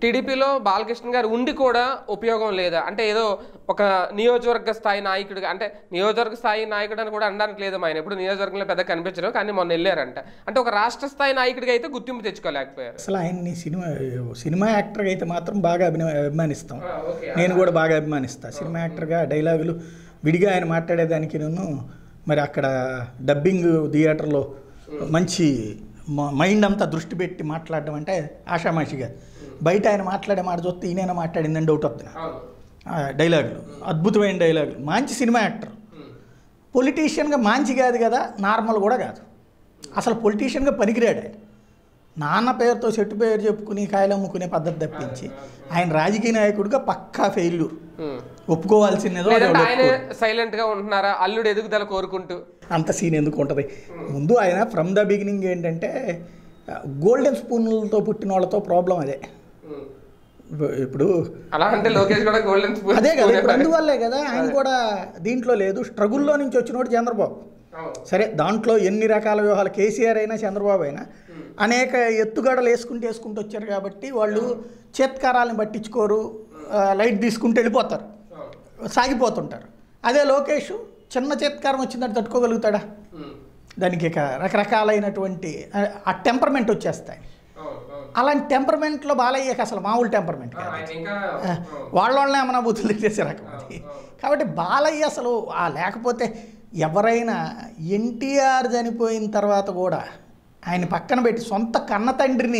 టీడీపీలో బాలకృష్ణ గారు ఉండి కూడా ఉపయోగం లేదా అంటే ఏదో ఒక నియోజకవర్గ స్థాయి నాయకుడిగా అంటే నియోజకవర్గ స్థాయి నాయకుడు అని కూడా అనడానికి లేదు ఆయన ఎప్పుడు నియోజకవర్గంలో పెద్ద కనిపించరు కానీ మొన్న వెళ్ళారంట అంటే ఒక రాష్ట్ర స్థాయి నాయకుడిగా అయితే గుర్తింపు తెచ్చుకోలేకపోయారు అసలు ఆయన్ని సినిమా సినిమా యాక్టర్గా అయితే మాత్రం బాగా అభిన అభిమానిస్తాం ఓకే నేను కూడా బాగా అభిమానిస్తా సినిమా యాక్టర్గా డైలాగులు విడిగా ఆయన మాట్లాడేదానికి నేను మరి అక్కడ డబ్బింగ్ థియేటర్లో మంచి మ- మైండ్ అంతా దృష్టి పెట్టి మాట్లాడడం అంటే ఆషామాషిగా బయట ఆయన మాట్లాడే మాట చూస్తే ఈయన మాట్లాడిందని డౌట్ వస్తుంది నాకు. అవును ఆ డైలాగులు అద్భుతమైన డైలాగులు మంచి సినిమా యాక్టర్ పొలిటీషియన్గా మంచి కాదు కదా నార్మల్ కూడా కాదు అసలు పొలిటీషియన్గా పనికిరాడు ఆయన నాన్న పేరుతో చెట్టు పేరు చెప్పుకుని కాయలు అమ్ముకునే పద్ధతి తప్పించి ఆయన రాజకీయ నాయకుడిగా పక్కా ఫెయిల్యూర్ ఉమ్. ఒప్పుకోవాల్సినదో అది లేదంటే వాళ్ళు ఆయన ఒప్పుకోరు. సైలెంట్ గా ఉంటున్నారా అల్లుడు ఎదుగుదల కోరుకుంటూ అంత సీన్ ఎందుకు ఉంటుంది ముందు ఆయన ఫ్రమ్ ద బిగినింగ్ ఏంటంటే గోల్డెన్ స్పూన్లతో పుట్టిన వాళ్ళతో ప్రాబ్లం అదే ఉమ్. ఇప్పుడు అలా అంటే లోకేష్ కూడా గోల్డెన్ స్పూన్ అదే కదా ఇప్పుడు అందువల్లే కదా ఆయన కూడా దీంట్లో లేదు స్ట్రగుల్లో నుంచి వచ్చినోడు చంద్రబాబు సరే దాంట్లో ఎన్ని రకాల వ్యూహాలు కేసీఆర్ అయినా చంద్రబాబు అయినా అనేక ఎత్తుగడలు వేసుకుంటూ వేసుకుంటూ వచ్చారు కాబట్టి వాళ్ళు చేత్కారాలను పట్టించుకోరు ఆ, లైట్ తీసుకుంటూ వెళ్ళిపోతారు సాగిపోతుంటారు అదే లోకేష్ చిన్న చేత్కారం వచ్చిందంటే తట్టుకోగలుగుతాడా దానికి ఇక రకరకాలైనటువంటి ఆ- ఆ టెంపర్మెంట్ వచ్చేస్తాయి అలాంటి టెంపర్మెంట్లో బాలయ్యకి అసలు మామూలు టెంపర్మెంట్ కాదు వాళ్ళ వాళ్ళనే ఏమైనా బుద్ధులు తెచ్చేసే రకం అది కాబట్టి బాలయ్య అసలు ఆ లేకపోతే ఎవరైనా ఎన్టీఆర్ చనిపోయిన తర్వాత కూడా ఆయన పక్కన పెట్టి సొంత కన్న తండ్రిని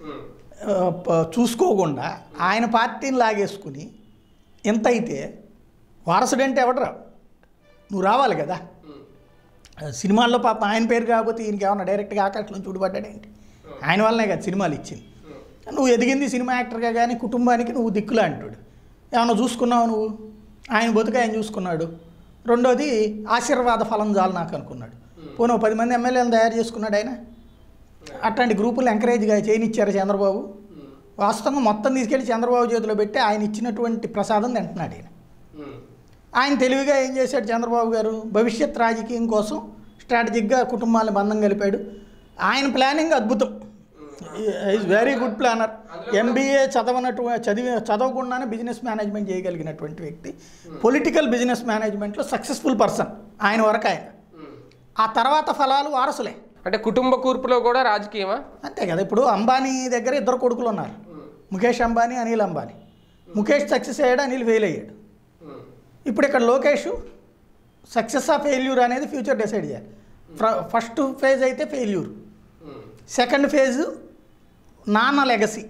ఆ, ప- చూసుకోకుండా ఆయన పార్టీని లాగేసుకుని ఎంత అయితే వారసుడంటే ఎవడరా నువ్వు రావాలి కదా సినిమాల్లో పాప ఆయన పేరు కాకపోతే ఈయనకి ఏమన్నా డైరెక్ట్గా ఆకాశంలో చూడబడ్డాడేంటి ఆయన వల్లనే కదా సినిమాలు ఇచ్చింది నువ్వు ఎదిగింది సినిమా యాక్టర్గా కానీ కుటుంబానికి నువ్వు దిక్కులా అంటాడు ఏమన్నా చూసుకున్నావు నువ్వు ఆయన బతుకు ఆయన చూసుకున్నాడు రెండోది ఆశీర్వాద ఫలం చాలు నాకు అనుకున్నాడు పోనీ ఓ పది మంది ఎమ్మెల్యేలను తయారు చేసుకున్నాడు ఆయన అట్లాంటి గ్రూపులు ఎంకరేజ్గా చేయనిచ్చారు చంద్రబాబు వాస్తవంగా మొత్తం తీసుకెళ్ళి చంద్రబాబు చేతిలో పెట్టి ఆయన ఇచ్చినటువంటి ప్రసాదం తింటున్నాడు ఆయన ఆయన తెలివిగా ఏం చేశాడు చంద్రబాబు గారు భవిష్యత్ రాజకీయం కోసం స్ట్రాటజిక్గా కుటుంబాలను బంధం కలిపాడు ఆయన ప్లానింగ్ అద్భుతం is very good planner MBA చదవనటు చదివి చదవకుండానే బిజినెస్ మేనేజ్మెంట్ చేయగలిగినటువంటి వ్యక్తి పొలిటికల్ బిజినెస్ మేనేజ్మెంట్లో సక్సెస్ఫుల్ పర్సన్ ఆయన వరకు ఆయన ఆ తర్వాత ఫలాలు వారసులే అంటే కుటుంబ కూర్పులో కూడా రాజకీయమా అంతే కదా ఇప్పుడు అంబానీ దగ్గర ఇద్దరు కొడుకులు ఉన్నారు ముఖేష్ అంబానీ అనిల్ అంబానీ ముఖేష్ సక్సెస్ అయ్యాడు అనిల్ ఫెయిల్ అయ్యాడు ఇప్పుడు ఇక్కడ లోకేష్ సక్సెస్ ఆ ఫెయిల్యూర్ అనేది ఫ్యూచర్ డిసైడ్ చేయాలి ఫ్ర- ఫస్ట్ ఫేజ్ అయితే ఫెయిల్యూర్ సెకండ్ ఫేజ్ నాన్న లెగసీ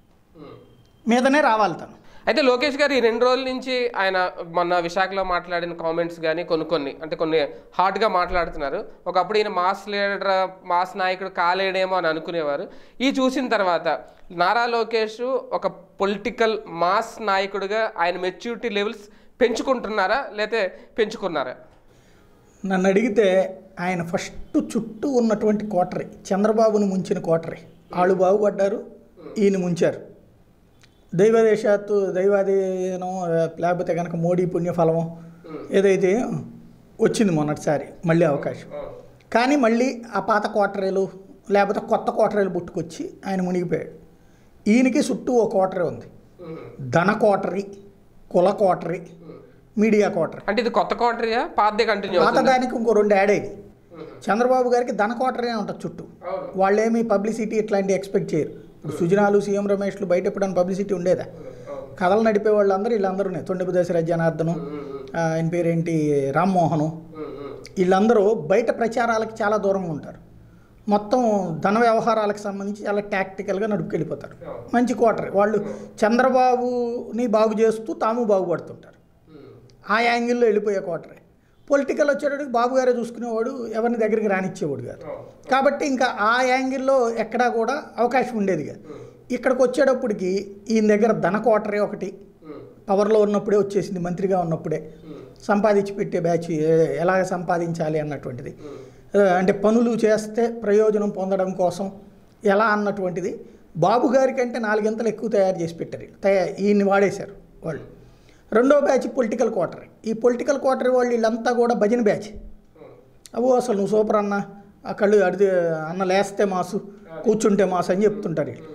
మీదనే రావాలి తను అయితే లోకేష్ గారు ఈ రెండు రోజుల నుంచి ఆయన మొన్న విశాఖలో మాట్లాడిన కామెంట్స్ కానీ కొన్ని కొన్ని అంటే కొన్ని హార్డ్గా మాట్లాడుతున్నారు ఒకప్పుడు ఈయన మాస్ లీడర్ మాస్ నాయకుడు కాలేడేమో అని అనుకునేవారు ఈ చూసిన తర్వాత నారా లోకేష్ ఒక పొలిటికల్ మాస్ నాయకుడిగా ఆయన మెచ్యూరిటీ లెవెల్స్ పెంచుకుంటున్నారా లేతే పెంచుకున్నారా నన్ను అడిగితే ఆయన ఫస్ట్ చుట్టూ ఉన్నటువంటి కోటరీ చంద్రబాబును ముంచిన కోటరీ వాళ్ళు బాగుపడ్డారు ఈయన ముంచారు దైవదేశాత్తు దైవాధీనం లేకపోతే కనుక మోడీ పుణ్యఫలమో ఏదైతే వచ్చింది మొన్నటిసారి మళ్ళీ అవకాశం కానీ మళ్ళీ ఆ పాత కోటరీలు లేకపోతే కొత్త కోటరీలు పుట్టుకొచ్చి ఆయన మునిగిపోయాడు ఈయనకి చుట్టూ ఓ కోటరీ ఉంది ధన కోటరీ కుల కోటరీ మీడియా కోటరీ అంటే ఇది కొత్త కౌంటరీయా పాతదే కంటిన్యూ పాత అవుతుంది దానికి ఇంకో రెండు యాడ్ అయింది చంద్రబాబు గారికి ధన కోటరే ఉంటుంది చుట్టూ వాళ్ళేమి పబ్లిసిటీ ఇట్లాంటివి ఎక్స్పెక్ట్ చేయరు ఇప్పుడు సుజనాలు సీఎం రమేష్లు బయట ఎప్పుడైనా పబ్లిసిటీ ఉండేదా కథలు నడిపే వాళ్ళందరూ వీళ్ళందరూనే తొండపు దశరథ జనార్దను ఆ, ఆయన పేరేంటి రామ్మోహను వీళ్ళందరూ బయట ప్రచారాలకి చాలా దూరంగా ఉంటారు మొత్తం ధన వ్యవహారాలకు సంబంధించి చాలా టాక్టికల్గా నడుపుకెళ్ళిపోతారు మంచి క్వార్టర్ వాళ్ళు చంద్రబాబుని బాగు చేస్తూ తాము బాగుపడుతుంటారు ఆ యాంగిల్లో వెళ్ళిపోయే క్వార్టరే పొలిటికల్ వచ్చేటప్పటికి బాబు గారే చూసుకునేవాడు ఎవరిని దగ్గరికి రానిచ్చేవాడు కాదు కాబట్టి ఇంకా ఆ యాంగిల్లో ఎక్కడా కూడా అవకాశం ఉండేది కాదు ఇక్కడికి వచ్చేటప్పటికి ఈయన దగ్గర ధన క్వార్టరే ఒకటి పవర్లో ఉన్నప్పుడే వచ్చేసింది మంత్రిగా ఉన్నప్పుడే సంపాదించి పెట్టే బ్యాచ్ ఏ- ఎలాగ సంపాదించాలి అన్నటువంటిది ఆ, అంటే పనులు చేస్తే ప్రయోజనం పొందడం కోసం ఎలా అన్నటువంటిది బాబు గారి కంటే నాలుగింతలు ఎక్కువ తయారు చేసి పెట్టారు వీళ్ళు. తయా ఈయన్ని వాడేశారు వాళ్ళు రెండో బ్యాచ్ పొలిటికల్ క్వార్టర్ ఈ పొలిటికల్ క్వార్టర్ వాళ్ళు వీళ్ళంతా కూడా భజన బ్యాచ్ అవో అసలు నువ్వు సూపర్ అన్న ఆ కళ్ళు అడితే అన్న లేస్తే మాసు కూర్చుంటే మాసు అని చెప్తుంటారు వీళ్ళు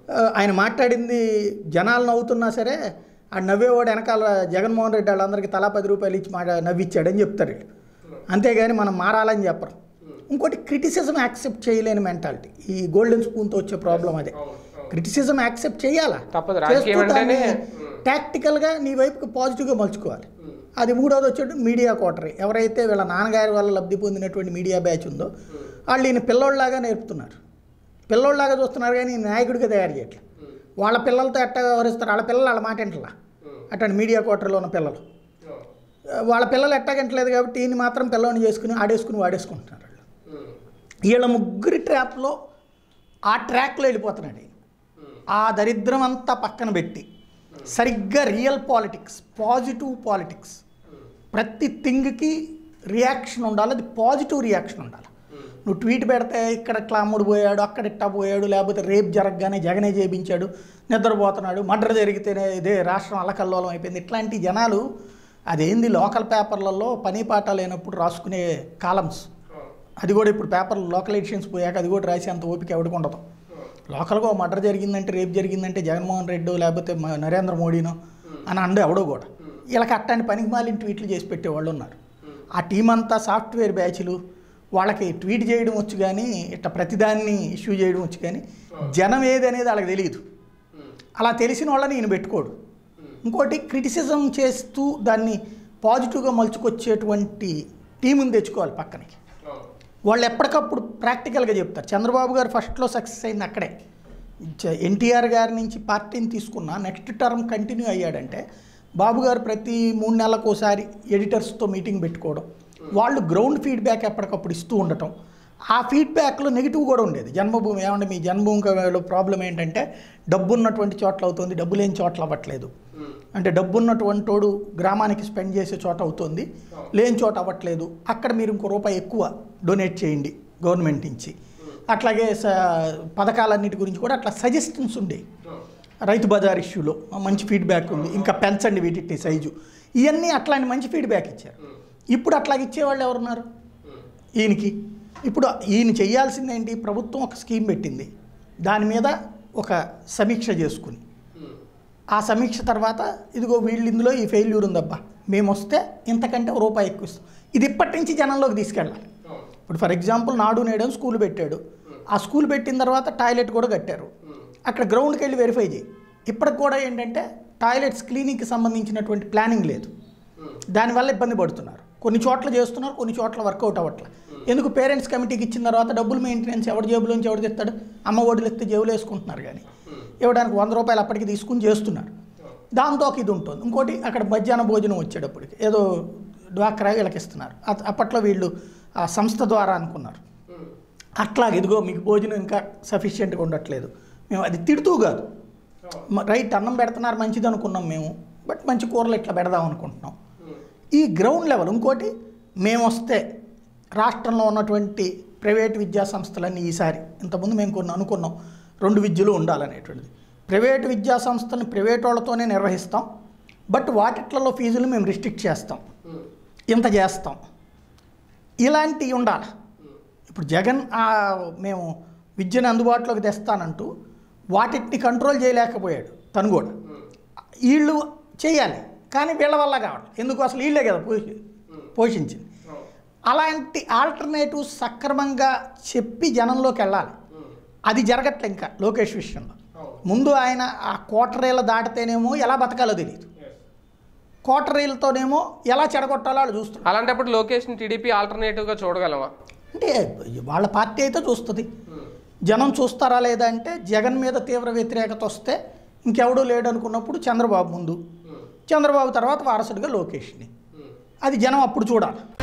ఆ, ఆయన మాట్లాడింది జనాలు నవ్వుతున్నా సరే ఆ నవ్వేవాడు వెనకాల జగన్మోహన్ రెడ్డి వాళ్ళందరికీ తలా పది రూపాయలు ఇచ్చి మాట నవ్విచ్చాడని చెప్తారు వీళ్ళు అంతేగాని మనం మారాలని చెప్పరు ఇంకోటి క్రిటిసిజం యాక్సెప్ట్ చేయలేని మెంటాలిటీ ఈ గోల్డెన్ స్పూన్తో వచ్చే ప్రాబ్లం అదే క్రిటిసిజం యాక్సెప్ట్ చేయాలా తప్పదు, రాజకీయం అంటేనే, టాక్టికల్గా నీ వైపుకి పాజిటివ్గా మలుచుకోవాలి అది మూడోది వచ్చేట్టు మీడియా కోటరీ ఎవరైతే వీళ్ళ నాన్నగారి వల్ల లబ్ధి పొందినటువంటి మీడియా బ్యాచ్ ఉందో వాళ్ళు ఈయన పిల్లోళ్ళలాగా నేర్పుతున్నారు పిల్లోళ్ళలాగా చూస్తున్నారు కానీ ఈయన నాయకుడిగా తయారు చేయట్లేదు వాళ్ళ పిల్లలతో ఎట్ట వ్యవహరిస్తారు వాళ్ళ పిల్లలు వాళ్ళ మాట వింటలా అట్లాంటి మీడియా కోటరీలో ఉన్న పిల్లలు వాళ్ళ పిల్లలు ఎట్టాగంటలేదు కాబట్టి ఈయన మాత్రం పిల్లని చేసుకుని ఆడేసుకుని వాడేసుకుంటున్నారు వాళ్ళు వీళ్ళ ముగ్గురి ట్రాప్లో ఆ ట్రాక్లో వెళ్ళిపోతున్నాడు ఈయన ఆ దరిద్రం అంతా పక్కన పెట్టి సరిగ్గా రియల్ పాలిటిక్స్ పాజిటివ్ పాలిటిక్స్ ప్రతి థింగ్కి రియాక్షన్ ఉండాలి అది పాజిటివ్ రియాక్షన్ ఉండాలి నువ్వు ట్వీట్ పెడితే ఇక్కడ ఇట్లా అమ్ముడు పోయాడు అక్కడ ఇట్టా పోయాడు లేకపోతే రేపు జరగగానే జగనే చేయించాడు నిద్రపోతున్నాడు మర్డర్ జరిగితేనే ఇదే రాష్ట్రం అల్లకల్లోలం అయిపోయింది ఇట్లాంటి జనాలు అదేంది లోకల్ పేపర్లలో పని పాట లేనప్పుడు రాసుకునే కాలమ్స్ అది కూడా ఇప్పుడు పేపర్లు లోకల్ ఎడిషన్స్ పోయాక అది కూడా రాసి అంత ఓపిక ఎవరికి ఉండదు లోకల్గా ఓ మర్డర్ జరిగిందంటే రేపు జరిగిందంటే జగన్మోహన్ రెడ్డి లేకపోతే మ- నరేంద్ర మోడీనో అని అండు ఎవడో కూడా వీళ్ళకి అట్లాంటి పనికి మాలిన ట్వీట్లు చేసి పెట్టేవాళ్ళు ఉన్నారు ఆ టీం అంతా సాఫ్ట్వేర్ బ్యాచ్లు వాళ్ళకి ట్వీట్ చేయడం వచ్చు కానీ ఇట్లా ప్రతిదాన్ని ఇష్యూ చేయడం వచ్చు కానీ జనం ఏది అనేది వాళ్ళకి తెలియదు అలా తెలిసిన వాళ్ళని ఈయన పెట్టుకోడు ఇంకోటి క్రిటిసిజం చేస్తూ దాన్ని పాజిటివ్గా మలుచుకొచ్చేటువంటి టీముని తెచ్చుకోవాలి పక్కనకి వాళ్ళు ఎప్పటికప్పుడు ప్రాక్టికల్గా చెప్తారు చంద్రబాబు గారు ఫస్ట్లో సక్సెస్ అయింది అక్కడే ఎన్టీఆర్ గారి నుంచి పార్టీని తీసుకున్న నెక్స్ట్ టర్మ్ కంటిన్యూ అయ్యాడంటే బాబు గారు ప్రతి మూడు నెలలకు ఒకసారి ఎడిటర్స్తో మీటింగ్ పెట్టుకోవడం వాళ్ళు గ్రౌండ్ ఫీడ్బ్యాక్ ఎప్పటికప్పుడు ఇస్తూ ఉండటం ఆ ఫీడ్బ్యాక్లో నెగిటివ్ కూడా ఉండేది జన్మభూమి ఏమంటే మీ జన్మభూమిలో ప్రాబ్లం ఏంటంటే డబ్బు ఉన్నటువంటి చోట్ల అవుతుంది డబ్బు లేని చోట్ల అవ్వట్లేదు అంటే డబ్బు ఉన్నటువంటి వాడు గ్రామానికి స్పెండ్ చేసే చోట అవుతుంది లేని చోట అవ్వట్లేదు అక్కడ మీరు ఇంకో రూపాయి ఎక్కువ డొనేట్ చేయండి గవర్నమెంట్ నుంచి అట్లాగే స పథకాలన్నిటి గురించి కూడా అట్లా సజెషన్స్ ఉండేవి రైతు బజార్ ఇష్యూలో మంచి ఫీడ్బ్యాక్ ఉంది ఇంకా పెంచండి వీటిని సైజు ఇవన్నీ అట్లాంటి మంచి ఫీడ్బ్యాక్ ఇచ్చారు ఇప్పుడు అట్లాగ ఇచ్చేవాళ్ళు ఎవరున్నారు ఈయనకి ఇప్పుడు ఈయన చేయాల్సింది ఏంటి ప్రభుత్వం ఒక స్కీమ్ పెట్టింది దాని మీద ఒక సమీక్ష చేసుకుని ఆ సమీక్ష తర్వాత ఇదిగో వీళ్ళు ఇందులో ఈ ఫెయిల్యూర్ ఉందబ్బా మేము వస్తే ఇంతకంటే ఒక రూపాయి ఎక్కువ ఇస్తాం ఇది ఇప్పటి నుంచి జనంలోకి తీసుకెళ్ళాలి ఇప్పుడు ఫర్ ఎగ్జాంపుల్ నాడు నేడు అని స్కూల్ పెట్టాడు ఆ స్కూల్ పెట్టిన తర్వాత టాయిలెట్ కూడా కట్టారు అక్కడ గ్రౌండ్కి వెళ్ళి వెరిఫై చేయి ఇప్పటికి కూడా ఏంటంటే టాయిలెట్స్ క్లీనింగ్కి సంబంధించినటువంటి ప్లానింగ్ లేదు దానివల్ల ఇబ్బంది పడుతున్నారు కొన్ని చోట్ల చేస్తున్నారు కొన్ని చోట్ల వర్కౌట్ అవ్వట్లేదు ఎందుకు పేరెంట్స్ కమిటీకి ఇచ్చిన తర్వాత డబ్బులు మెయింటెనెన్స్ ఎవరి జేబులోంచి ఎవడు తెస్తాడు అమ్మ ఒడిలు ఎత్తే జేబులు వేసుకుంటున్నారు కానీ ఇవ్వడానికి వంద రూపాయలు అప్పటికి తీసుకుని చేస్తున్నారు దాంతో ఒక ఇది ఉంటుంది ఇంకోటి అక్కడ మధ్యాహ్న భోజనం వచ్చేటప్పటికి ఏదో డ్వాక్రా వీళ్ళకి ఇస్తున్నారు అత- అప్పట్లో వీళ్ళు ఆ సంస్థ ద్వారా అనుకున్నారు అట్లా ఇదిగో మీకు భోజనం ఇంకా సఫిషియెంట్గా ఉండట్లేదు మేము అది తిడుతూ కాదు మ- రైట్ అన్నం పెడుతున్నారు మంచిది అనుకున్నాం మేము బట్ మంచి కూరలు ఇట్లా పెడదాం అనుకుంటున్నాం ఈ గ్రౌండ్ లెవెల్ ఇంకోటి మేము వస్తే రాష్ట్రంలో ఉన్నటువంటి ప్రైవేట్ విద్యా సంస్థలన్నీ ఈసారి ఇంతకుముందు మేము కొన్ని అనుకున్నాం రెండు విద్యలు ఉండాలనేటువంటిది ప్రైవేట్ విద్యా సంస్థలను ప్రైవేట్ వాళ్ళతోనే నిర్వహిస్తాం బట్ వాటిట్లలో ఫీజులు మేము రిస్ట్రిక్ట్ చేస్తాం ఇంత చేస్తాం ఇలాంటివి ఉండాలి ఇప్పుడు జగన్ ఆ, మేము విద్యను అందుబాటులోకి తెస్తానంటూ వాటిని కంట్రోల్ చేయలేకపోయాడు తను కూడా వీళ్ళు చేయాలి కానీ వీళ్ళ వల్ల కావాలి ఎందుకు అసలు వీళ్ళే కదా పోషి పోషించింది అలాంటి ఆల్టర్నేటివ్ సక్రమంగా చెప్పి జనంలోకి వెళ్ళాలి అది జరగట్లే ఇంకా లోకేష్ విషయంలో ముందు ఆయన ఆ కోటరీల దాటితేనేమో ఎలా బతకాలో తెలియదు కోటరీలతోనేమో ఎలా చెడగొట్టాలో వాళ్ళు చూస్తున్నారు అలాంటప్పుడు లోకేష్ని టీడీపీ ఆల్టర్నేటివ్గా చూడగలమా అంటే వాళ్ళ పార్టీ అయితే చూస్తుంది జనం చూస్తారా లేదా అంటే జగన్ మీద తీవ్ర వ్యతిరేకత వస్తే ఇంకెవడూ లేడు అనుకున్నప్పుడు చంద్రబాబు ముందు చంద్రబాబు తర్వాత వారసుడిగా లోకేష్ని అది జనం అప్పుడు చూడాలి